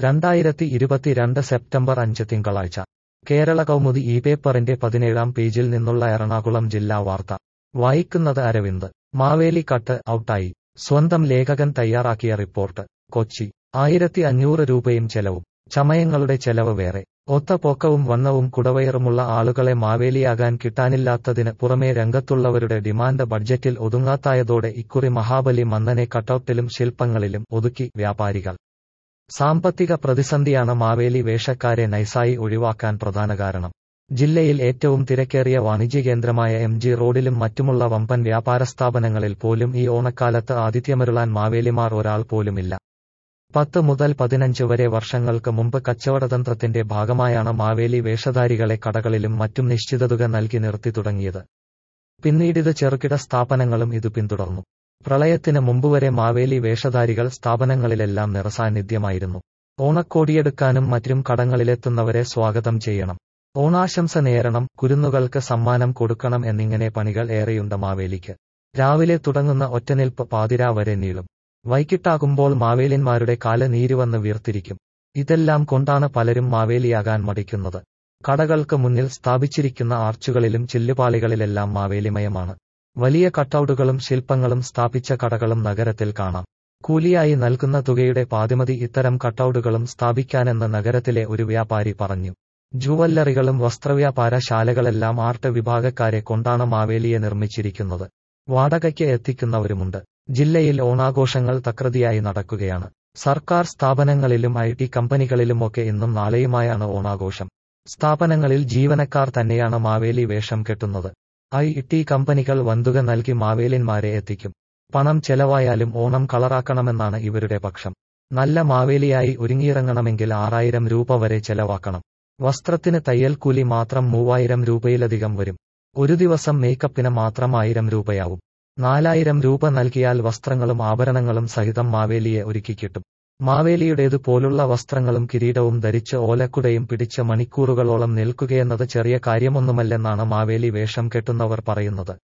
രണ്ടായിരത്തി ഇരുപത്തിരണ്ട് സെപ്റ്റംബർ അഞ്ച് തിങ്കളാഴ്ച കേരള കൗമുദി ഈ പേപ്പറിന്റെ പതിനേഴാം പേജിൽ നിന്നുള്ള എറണാകുളം ജില്ലാ വാർത്ത വായിക്കുന്നത് അരവിന്ദ് മാവേലി കട്ട് ഔട്ടായി സ്വന്തം ലേഖകൻ തയ്യാറാക്കിയ റിപ്പോർട്ട് കൊച്ചി ആയിരത്തി അഞ്ഞൂറ് രൂപയും ചെലവും ചമയങ്ങളുടെ ചെലവ് വേറെ ഒത്ത പൊക്കവും വണ്ണവും കുടവയറുമുള്ള ആളുകളെ മാവേലിയാകാൻ കിട്ടാനില്ലാത്തതിന് പുറമേ രംഗത്തുള്ളവരുടെ ഡിമാൻഡ് ബഡ്ജറ്റിൽ ഒതുങ്ങാത്തായതോടെ ഇക്കുറി മഹാബലി മന്നനെ കട്ടൌട്ടിലും ശില്പങ്ങളിലും ഒതുക്കി വ്യാപാരികൾ സാമ്പത്തിക പ്രതിസന്ധിയാണ് മാവേലി വേഷക്കാരെ നൈസായി ഒഴിവാക്കാൻ പ്രധാന കാരണം ജില്ലയിൽ ഏറ്റവും തിരക്കേറിയ വാണിജ്യകേന്ദ്രമായ എം ജി റോഡിലും മറ്റുമുള്ള വമ്പൻ വ്യാപാര സ്ഥാപനങ്ങളിൽ പോലും ഈ ഓണക്കാലത്ത് ആതിഥ്യമരുളാൻ മാവേലിമാർ ഒരാൾ പോലുമില്ല പത്ത് മുതൽ പതിനഞ്ച് വരെ വർഷങ്ങൾക്ക് മുമ്പ് കച്ചവടതന്ത്രത്തിന്റെ ഭാഗമായാണ് മാവേലി വേഷധാരികളെ കടകളിലും മറ്റും നിശ്ചിത തുക നൽകി നിർത്തി തുടങ്ങിയത് പിന്നീടിത് ചെറുകിട സ്ഥാപനങ്ങളും ഇത് പിന്തുടർന്നു പ്രളയത്തിന് മുമ്പുവരെ മാവേലി വേഷധാരികൾ സ്ഥാപനങ്ങളിലെല്ലാം നിറസാന്നിധ്യമായിരുന്നു ഓണക്കോടിയെടുക്കാനും മറ്റും കടങ്ങളിലെത്തുന്നവരെ സ്വാഗതം ചെയ്യണം ഓണാശംസ നേരണം കുരുന്നുകൾക്ക് സമ്മാനം കൊടുക്കണം എന്നിങ്ങനെ പണികൾ ഏറെയുണ്ട് മാവേലിക്ക് രാവിലെ തുടങ്ങുന്ന ഒറ്റനിൽപ്പ് പാതിരാ വരെ നീളും വൈകിട്ടാകുമ്പോൾ മാവേലിന്മാരുടെ കാല് നീരുവന്ന് വീർത്തിരിക്കും ഇതെല്ലാം കൊണ്ടാണ് പലരും മാവേലിയാകാൻ മടിക്കുന്നത് കടകൾക്ക് മുന്നിൽ സ്ഥാപിച്ചിരിക്കുന്ന ആർച്ചുകളിലും ചില്ലുപാളികളിലെല്ലാം മാവേലിമയമാണ് വലിയ കട്ടൌട്ടുകളും ശില്പങ്ങളും സ്ഥാപിച്ച കടകളും നഗരത്തിൽ കാണാം കൂലിയായി നൽകുന്ന തുകയുടെ പാതിമതി ഇത്തരം കട്ടൌട്ടുകളും സ്ഥാപിക്കാനെന്ന് നഗരത്തിലെ ഒരു വ്യാപാരി പറഞ്ഞു ജുവല്ലറികളും വസ്ത്രവ്യാപാര ശാലകളെല്ലാം ആർട്ട് വിഭാഗക്കാരെ കൊണ്ടാണ് മാവേലിയെ നിർമ്മിച്ചിരിക്കുന്നത് വാടകയ്ക്ക് എത്തിക്കുന്നവരുമുണ്ട് ജില്ലയിൽ ഓണാഘോഷങ്ങൾ തകൃതിയായി നടക്കുകയാണ് സർക്കാർ സ്ഥാപനങ്ങളിലും ഐ ടി കമ്പനികളിലുമൊക്കെ ഇന്നും നാളെയുമായാണ് ഓണാഘോഷം സ്ഥാപനങ്ങളിൽ ജീവനക്കാർ തന്നെയാണ് മാവേലി വേഷം കെട്ടുന്നത് ഐ ടി കമ്പനികൾ വന്തുക നൽകി മാവേലിന്മാരെ എത്തിക്കും പണം ചെലവായാലും ഓണം കളറാക്കണമെന്നാണ് ഇവരുടെ പക്ഷം നല്ല മാവേലിയായി ഒരുങ്ങിയിറങ്ങണമെങ്കിൽ ആറായിരം രൂപ വരെ ചെലവാക്കണം വസ്ത്രത്തിന് തയ്യൽ കൂലി മാത്രം മൂവായിരം രൂപയിലധികം വരും ഒരു ദിവസം മേക്കപ്പിന് മാത്രം ആയിരം രൂപയാവും നാലായിരം രൂപ നൽകിയാൽ വസ്ത്രങ്ങളും ആഭരണങ്ങളും സഹിതം മാവേലിയെ ഒരുക്കി കിട്ടും മാവേലിയുടേതു പോലുള്ള വസ്ത്രങ്ങളും കിരീടവും ധരിച്ച് ഓലക്കുടയും പിടിച്ച് മണിക്കൂറുകളോളം നിൽക്കുകയെന്നത് ചെറിയ കാര്യമൊന്നുമല്ലെന്നാണ് മാവേലി വേഷം കെട്ടുന്നവർ പറയുന്നത്